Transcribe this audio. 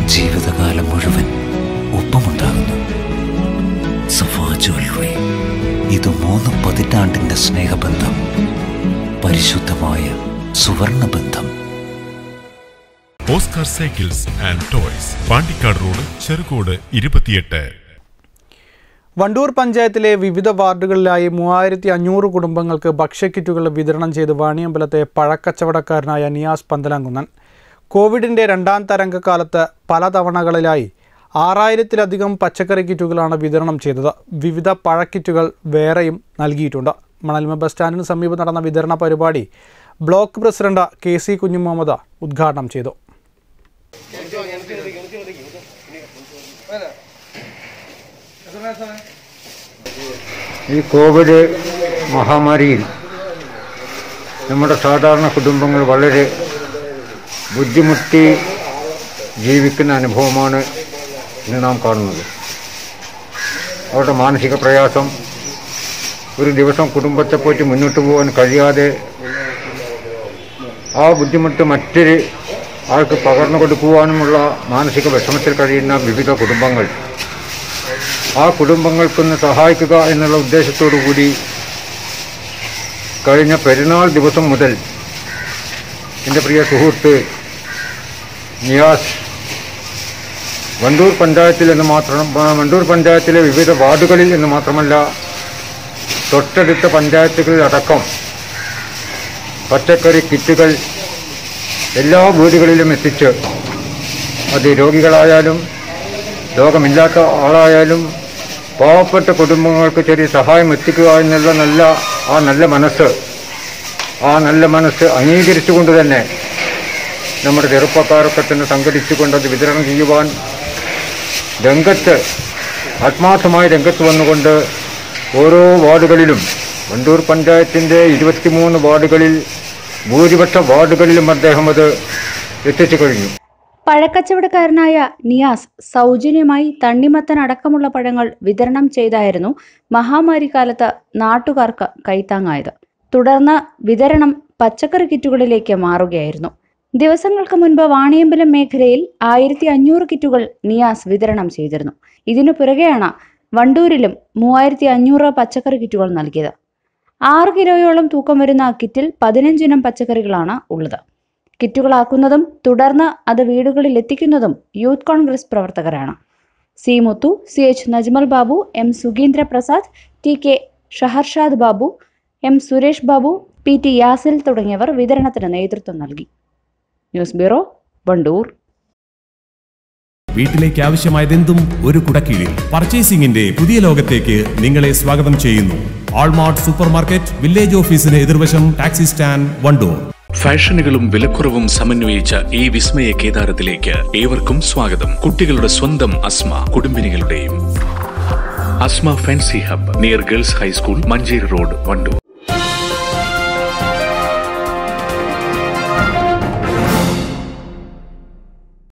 ജീവിതകാലം മുഴുവൻ ഒപ്പമുണ്ടാകുന്നു സഫ ജ്വല്ലറി ഇത് മൂന്ന് പതിറ്റാണ്ടിന്റെ സ്നേഹബന്ധം പരിശുദ്ധമായ സുവർണബന്ധം Oscar cycles and toys Pandikkad road Cherukode ഇരുപത്തിയെട്ട് വണ്ടൂർ പഞ്ചായത്തിലെ വിവിധ വാർഡുകളിലായി മൂവായിരത്തി അഞ്ഞൂറ് കുടുംബങ്ങൾക്ക് ഭക്ഷ്യക്കിറ്റുകൾ വിതരണം ചെയ്ത് വാണിയമ്പലത്തെ പഴക്കച്ചവടക്കാരനായ നിയാസ് പന്തലാങ്കുന്നൻ കോവിഡിൻ്റെ രണ്ടാം തരംഗക്കാലത്ത് പല തവണകളിലായി ആറായിരത്തിലധികം പച്ചക്കറി കിറ്റുകളാണ് വിതരണം ചെയ്തത് വിവിധ പഴക്കിറ്റുകൾ വേറെയും നൽകിയിട്ടുണ്ട് മണൽമ ബസ് സ്റ്റാൻഡിന് സമീപം നടന്ന വിതരണ പരിപാടി block president K C Kunjumuhammed ഉദ്ഘാടനം ചെയ്തു ഈ കോവിഡ് മഹാമാരിയിൽ നമ്മുടെ സാധാരണ കുടുംബങ്ങൾ വളരെ ബുദ്ധിമുട്ടി ജീവിക്കുന്ന അനുഭവമാണ് ഇന്ന് നാം കാണുന്നത് അവരുടെ മാനസിക പ്രയാസം ഒരു ദിവസം കുടുംബത്തെ പോയിട്ട് മുന്നോട്ട് പോകാൻ കഴിയാതെ ആ ബുദ്ധിമുട്ട് മറ്റൊരു ആൾക്ക് പകർന്നു കൊടുക്കുവാനുമുള്ള മാനസിക വിഷമത്തിൽ കഴിയുന്ന വിവിധ കുടുംബങ്ങൾ ആ കുടുംബങ്ങൾക്കൊന്ന് സഹായിക്കുക എന്നുള്ള ഉദ്ദേശത്തോടു കൂടി കഴിഞ്ഞ പെരുന്നാൾ ദിവസം മുതൽ എൻ്റെ പ്രിയ സുഹൃത്ത് നിയാസ് വണ്ടൂർ പഞ്ചായത്തിൽ എന്ന് മാത്രം വണ്ടൂർ പഞ്ചായത്തിലെ വിവിധ വാർഡുകളിൽ എന്ന് മാത്രമല്ല തൊട്ടടുത്ത പഞ്ചായത്തുകളിലടക്കം പച്ചക്കറി കിറ്റുകൾ എല്ലാ വീടുകളിലും എത്തിച്ച് അത് രോഗികളായാലും രോഗമില്ലാത്ത ആളായാലും പാവപ്പെട്ട കുടുംബങ്ങൾക്ക് ചെറിയ സഹായം എത്തിക്കുക എന്നുള്ള നല്ല ആ നല്ല മനസ്സ് ആ നല്ല മനസ്സ് അംഗീകരിച്ചുകൊണ്ട് തന്നെ നമ്മുടെ ചെറുപ്പക്കാരൊക്കെ തന്നെ സംഘടിച്ചുകൊണ്ട് അത് വിതരണം ചെയ്യുവാൻ രംഗത്ത് ആത്മാർത്ഥമായി രംഗത്ത് വന്നുകൊണ്ട് ഓരോ വാർഡുകളിലും വണ്ടൂർ പഞ്ചായത്തിൻ്റെ ഇരുപത്തിമൂന്ന് വാർഡുകളിൽ ഭൂരിപക്ഷ വാർഡുകളിലും അദ്ദേഹം അത് എത്തിച്ചു കഴിഞ്ഞു പഴക്കച്ചവടക്കാരനായ നിയാസ് സൗജന്യമായി തണ്ണിമത്തൻ അടക്കമുള്ള പഴങ്ങൾ വിതരണം ചെയ്തായിരുന്നു മഹാമാരി കാലത്ത് നാട്ടുകാർക്ക് കൈത്താങ്ങായത് തുടർന്ന് വിതരണം പച്ചക്കറി കിറ്റുകളിലേക്ക് മാറുകയായിരുന്നു ദിവസങ്ങൾക്ക് മുൻപ് വാണിയമ്പലം മേഖലയിൽ ആയിരത്തി അഞ്ഞൂറ് കിറ്റുകൾ നിയാസ് വിതരണം ചെയ്തിരുന്നു ഇതിനു പുറകെയാണ് വണ്ടൂരിലും മൂവായിരത്തി അഞ്ഞൂറ് പച്ചക്കറി കിറ്റുകൾ നൽകിയത് ആറ് കിലോയോളം തൂക്കം വരുന്ന കിറ്റിൽ പതിനഞ്ചിനം പച്ചക്കറികളാണ് ഉള്ളത് കിറ്റുകളാക്കുന്നതും തുടർന്ന് അത് വീടുകളിൽ എത്തിക്കുന്നതും യൂത്ത് കോൺഗ്രസ് പ്രവർത്തകരാണ് C Muthu C H Najmal Babu M Sugeendra Prasad T K Shaharshad Babu M Suresh Babu P T Yasil തുടങ്ങിയവർ വിതരണത്തിന് നേതൃത്വം നൽകി ന്യൂസ് ബ്യൂറോ വണ്ടൂർ വീട്ടിലേക്ക് ആവശ്യമായതെന്തും ഒരു കുടക്കീഴിൽ പർച്ചേസിംഗിന്റെ പുതിയ ലോകത്തേക്ക് നിങ്ങളെ സ്വാഗതം ചെയ്യുന്നു ആൾമാർട്ട് സൂപ്പർ മാർക്കറ്റ് വില്ലേജ് ഓഫീസിന് എതിർവശം ടാക്സി സ്റ്റാൻഡ് വണ്ടൂർ ഫാഷനുകളും വിലക്കുറവും സമന്വയിച്ച ഈ വിസ്മയ കേദാരത്തിലേക്ക് ഏവർക്കും സ്വാഗതം കുട്ടികളുടെ സ്വന്തം അസ്മ കുടുംബിനികളുടെയും Asma fancy hub near girls high school Manjeri road Wandoor